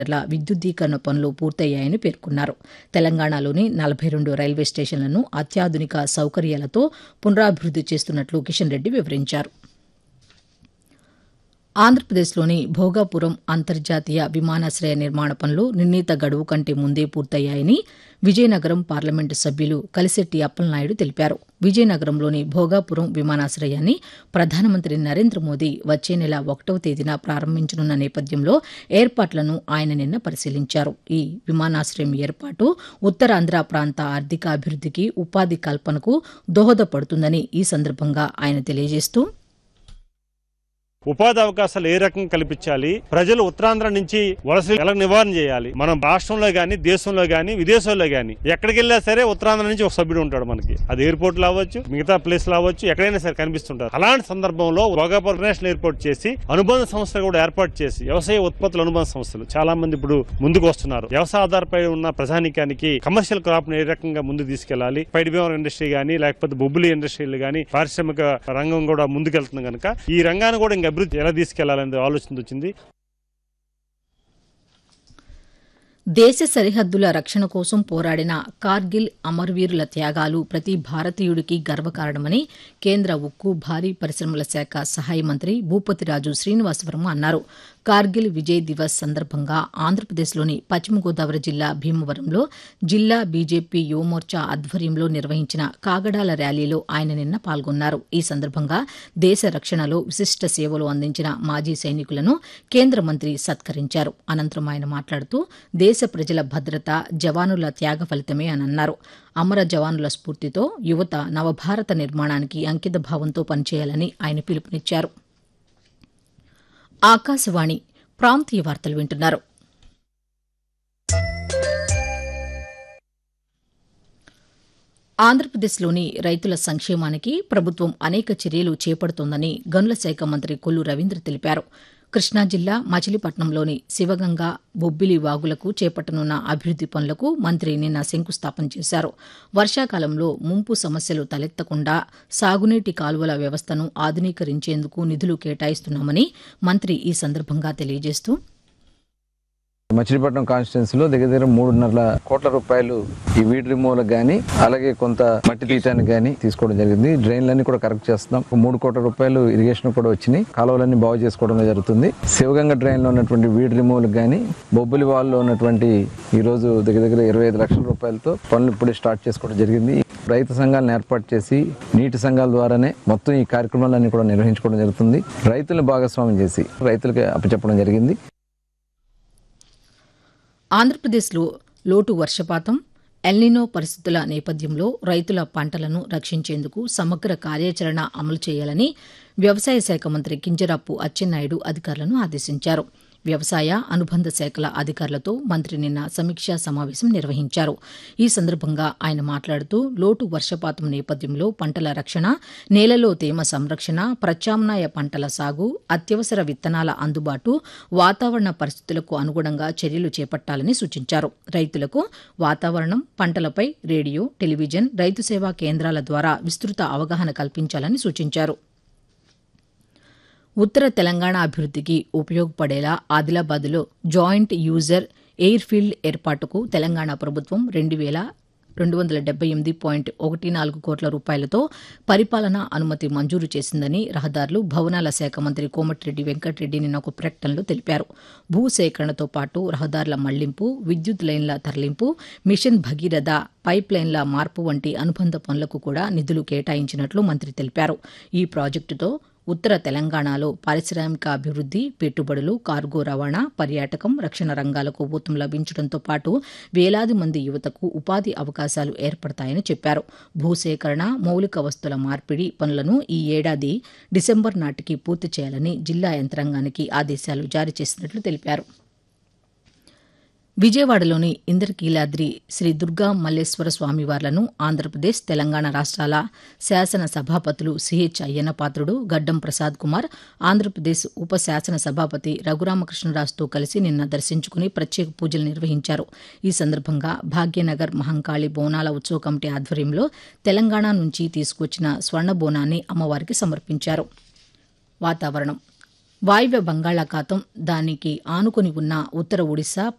ల విద్యుద్దీకరణ పనులు పూర్తయ్యాయని పేర్కొన్నారు తెలంగాణలోని నలభై రెండు రైల్వే స్టేషన్లను అత్యాధునిక సౌకర్యాలతో పునరాభివృద్ది చేస్తున్నట్లు కిషన్ రెడ్డి వివరించారు ఆంధ్రప్రదేశ్లోని భోగాపురం అంతర్జాతీయ విమానాశ్రయ నిర్మాణ పనులు నిర్ణీత గడువు కంటే ముందే పూర్తయ్యాయని విజయనగరం పార్లమెంటు సభ్యులు కలిశెట్టి అప్పలనాయుడు తెలిపారు విజయనగరంలోని భోగాపురం విమానాశ్రయాన్ని ప్రధానమంత్రి నరేంద్ర మోదీ వచ్చే నెల ఒకటవ తేదీన ప్రారంభించనున్న నేపథ్యంలో ఏర్పాట్లను ఆయన నిన్న పరిశీలించారు ఈ విమానాశ్రయం ఏర్పాటు ఉత్తరాంధ్ర ప్రాంత ఆర్థికాభివృద్దికి ఉపాధి కల్పనకు దోహదపడుతుందని ఈ సందర్భంగా ఆయన తెలియజేస్తూ ఉపాధి అవకాశాలు ఏ రకంగా కల్పించాలి ప్రజలు ఉత్తరాంధ్ర నుంచి వలసలు ఎలా నివారణ చేయాలి మనం రాష్ట్రంలో గాని దేశంలో గాని విదేశాల్లో గాని ఎక్కడికి వెళ్ళినా సరే ఉత్తరాంధ్ర నుంచి ఒక సభ్యుడు ఉంటాడు మనకి అది ఎయిర్పోర్ట్ అవ్వచ్చు మిగతా ప్లేస్ అవ్వచ్చు ఎక్కడైనా సరే కనిపిస్తుంటారు అలాంటి సందర్భంలో భోగాపురం ఇంటర్నేషనల్ ఎయిర్పోర్ట్ చేసి అనుబంధ సంస్థలు కూడా ఏర్పాటు చేసి వ్యవసాయ ఉత్పత్తుల అనుబంధ సంస్థలు చాలా మంది ఇప్పుడు ముందుకు వస్తున్నారు వ్యవసాయ ఆధారపై ఉన్న ప్రజానికానికి కమర్షియల్ క్రాప్ ఏ రకంగా ముందు తీసుకెళ్లాలి పైడి బీమా ఇండస్ట్రీ గానీ లేకపోతే బొబ్బులి ఇండస్ట్రీలు గానీ పారిశ్రామిక రంగం కూడా ముందుకెళ్తుంది కనుక ఈ రంగాన్ని కూడా ఇంకా అభివృద్ధి ఎలా తీసుకెళ్లాలనే ఆలోచన వచ్చింది దేశ సరిహద్దుల రక్షణ కోసం పోరాడిన కార్గిల్ అమరవీరుల త్యాగాలు ప్రతి భారతీయుడికి గర్వకారణమని కేంద్ర ఉక్కు భారీ పరిశ్రమల శాఖ సహాయ మంత్రి భూపతిరాజు శ్రీనివాసవర్మ అన్నారు కార్గిల్ విజయ్ దివస్ సందర్భంగా ఆంధ్రప్రదేశ్లోని పశ్చిమ గోదావరి జిల్లా భీమవరంలో జిల్లా బీజేపీ యువమోర్చా ఆధ్వర్యంలో నిర్వహించిన కాగడాల ర్యాలీలో ఆయన నిన్న పాల్గొన్నారు ఈ సందర్భంగా దేశ రక్షణలో విశిష్ట సేవలు అందించిన మాజీ సైనికులను కేంద్ర మంత్రి సత్కరించారు అనంతరం ఆయన మాట్లాడుతూ దేశ ప్రజల భద్రత జవానుల త్యాగ ఫలితమే అని అన్నారు అమర జవానుల స్ఫూర్తితో యువత నవభారత నిర్మాణానికి అంకిత భావంతో పనిచేయాలని ఆయన పిలుపునిచ్చారు ఆకాశవాణి ప్రాంతీయ వార్తలు వింటున్నారు ఆంధ్రప్రదేశ్లోని రైతుల సంక్షేమానికి ప్రభుత్వం అనేక చర్యలు చేపడుతోందని గనుల శాఖ మంత్రి కొల్లు రవీంద్ర తెలిపారు కృష్ణా జిల్లా మచిలీపట్నంలోని శివగంగ బొబ్బిలి వాగులకు చేపట్టనున్న అభివృద్ది పనులకు మంత్రి నిన్న శంకుస్థాపన చేశారు వర్షాకాలంలో ముంపు సమస్యలు తలెత్తకుండా సాగునీటి కాలువల వ్యవస్థను ఆధునీకరించేందుకు నిధులు కేటాయిస్తున్నామని మంత్రి ఈ సందర్భంగా తెలియజేస్తూ మచిలీపట్నం కాన్స్టిట్యున్సీలో దగ్గర దగ్గర మూడున్నర కోట్ల రూపాయలు ఈ వీడ్ రిమూవల్ గానీ అలాగే కొంత మట్టి తీయటానికి గానీ తీసుకోవడం జరిగింది డ్రైన్లన్నీ కూడా కరెక్ట్ చేస్తున్నాం ఒక మూడు కోట్ల రూపాయలు ఇరిగేషన్ కూడా వచ్చినాయి కాలువలన్నీ బాగు చేసుకోవడం జరుగుతుంది శివగంగ డ్రైన్ లో ఉన్నటువంటి వీడ్ రిమూవల్ గానీ బొబ్బిలి వాల్లో ఉన్నటువంటి ఈ రోజు దగ్గర దగ్గర ఇరవై ఐదు లక్షల రూపాయలతో పనులు ఇప్పుడే స్టార్ట్ చేసుకోవడం జరిగింది రైతు సంఘాలను ఏర్పాటు చేసి నీటి సంఘాల ద్వారానే మొత్తం ఈ కార్యక్రమాలన్నీ కూడా నిర్వహించుకోవడం జరుగుతుంది రైతులను భాగస్వామ్యం చేసి రైతులకు అప్పచెప్పడం జరిగింది ఆంధ్రప్రదేశ్లో లోటు వర్షపాతం ఎల్నినో పరిస్థితుల నేపథ్యంలో రైతుల పంటలను రక్షించేందుకు సమగ్ర కార్యాచరణ అమలు చేయాలని వ్యవసాయ శాఖ మంత్రి కింజరాపు అచ్చెన్నాయుడు అధికారులను ఆదేశించారు వ్యవసాయ అనుబంధ శాఖల అధికారులతో మంత్రి నిన్న సమీక్షా సమావేశం నిర్వహించారు ఈ సందర్భంగా ఆయన మాట్లాడుతూ లోటు వర్షపాతం నేపథ్యంలో పంటల రక్షణ నేలలో తేమ సంరక్షణ ప్రత్యామ్నాయ పంటల సాగు అత్యవసర విత్తనాల అందుబాటు వాతావరణ పరిస్థితులకు అనుగుణంగా చర్యలు చేపట్టాలని సూచించారు రైతులకు వాతావరణం పంటలపై రేడియో టెలివిజన్ రైతు సేవా కేంద్రాల ద్వారా విస్తృత అవగాహన కల్పించాలని సూచించారు ఉత్తర తెలంగాణ అభివృద్దికి ఉపయోగపడేలా ఆదిలాబాద్లో జాయింట్ యూజర్ ఎయిర్ ఫీల్డ్ ఏర్పాటుకు తెలంగాణ ప్రభుత్వం రెండు వేల రెండు వందల డెబ్బై ఎనిమిది పాయింట్ ఒకటి నాలుగు కోట్ల రూపాయలతో పరిపాలనా అనుమతి మంజూరు చేసిందని రహదారులు భవనాల శాఖ మంత్రి కోమటిరెడ్డి వెంకటరెడ్డి నిన్న ఒక ప్రకటనలో తెలిపారు భూసేకరణతో పాటు రహదారుల మళ్లింపు విద్యుత్ లైన్ల తరలింపు మిషన్ భగీరథ పైప్ లైన్ల మార్పు వంటి అనుబంధ పనులకు కూడా నిధులు కేటాయించినట్లు మంత్రి తెలిపారు ఈ ప్రాజెక్టుతో ఉత్తర తెలంగాణలో పారిశ్రామిక అభివృద్ది పెట్టుబడులు కార్గో రవాణా పర్యాటకం రక్షణ రంగాలకు ఊతం లభించడంతో పాటు వేలాది మంది యువతకు ఉపాధి అవకాశాలు ఏర్పడతాయని చెప్పారు భూసేకరణ మౌలిక వస్తుల మార్పిడి పనులను ఈ ఏడాది డిసెంబర్ నాటికి పూర్తి చేయాలని జిల్లా యంత్రాంగానికి ఆదేశాలు జారీ చేసినట్లు తెలిపారు విజయవాడలోని ఇంద్రకీలాద్రి శ్రీ దుర్గా మల్లేశ్వర స్వామివార్లను ఆంధ్రప్రదేశ్ తెలంగాణ రాష్ట్రాల శాసన సభాపతులు సిహెచ్ అయ్యన్నపాత్రుడు గడ్డం ప్రసాద్ కుమార్ ఆంధ్రప్రదేశ్ ఉప శాసన సభాపతి రఘురామకృష్ణరాజుతో కలిసి నిన్న దర్శించుకుని ప్రత్యేక పూజలు నిర్వహించారు ఈ సందర్భంగా భాగ్యనగర్ మహంకాళి బోనాల ఉత్సవ కమిటీ ఆధ్వర్యంలో తెలంగాణ నుంచి తీసుకొచ్చిన స్వర్ణ బోనాన్ని అమ్మవారికి సమర్పించారు వాతావరణం వాయువ్య బంగాళాఖాతం దానికి ఆనుకుని ఉన్న ఉత్తర ఒడిశా